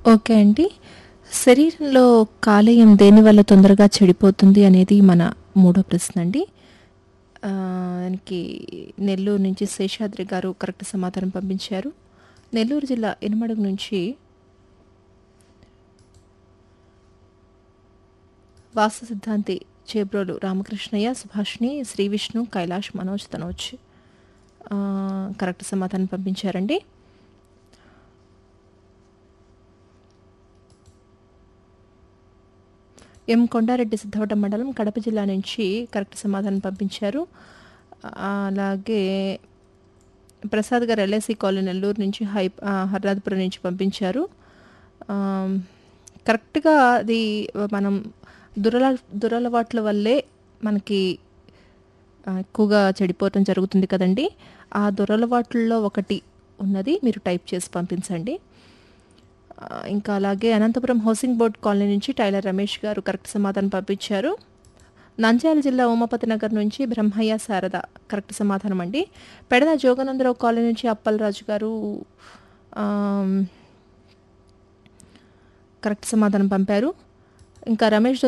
okay అండి శరీరంలో కాలేయం దేనివల్ల తొందరగా చెడిపోతుంది అనేది మన మూడో ప్రశ్న అండి ఆ, దానికి నెల్లూరు నుంచి శేషాద్రి గారు కరెక్ట్ సమాధానం పంపించారు నెల్లూరు జిల్లా ఇనుమడుగు నుంచి వాస్తు సిద్ధాంతి చేబ్రోలు రామకృష్ణయ్య సుభాష్ని శ్రీ విష్ణు కైలాష్ మనోజ్ తనోజ్ ఆ, కరెక్ట్ సమాధానం పంపించారండి ఎం కొండారెడ్డి సిద్ధవటం మండలం కడప జిల్లా నుంచి కరెక్ట్ సమాధానం పంపించారు ఆ, అలాగే ప్రసాద్ గారు ఎల్ఐసి కాలనీ నెల్లూరు నుంచి హై ఆ, హర్నాథపురం నుంచి పంపించారు ఆ, కరెక్ట్గా అది మనం దురల దురలవాట్ల వల్లే మనకి ఆ, ఎక్కువగా చెడిపోవటం జరుగుతుంది కదండి ఆ దురలవాట్లలో ఒకటి ఉన్నది మీరు టైప్ చేసి పంపించండి ఆ, ఇంకా అలాగే అనంతపురం హౌసింగ్ బోర్డ్ కాలనీ నుంచి టైలర్ రమేష్ గారు కరెక్ట్ సమాధానం పంపించారు నంద్యాల జిల్లా ఉమాపతి నగర్ నుంచి బ్రహ్మయ్య శారద కరెక్ట్ సమాధానం అండి పెడద జోగనందరావు కాలనీ నుంచి అప్పలరాజు గారు ఆమ్, కరెక్ట్ సమాధానం పంపారు ఇంకా రమేష్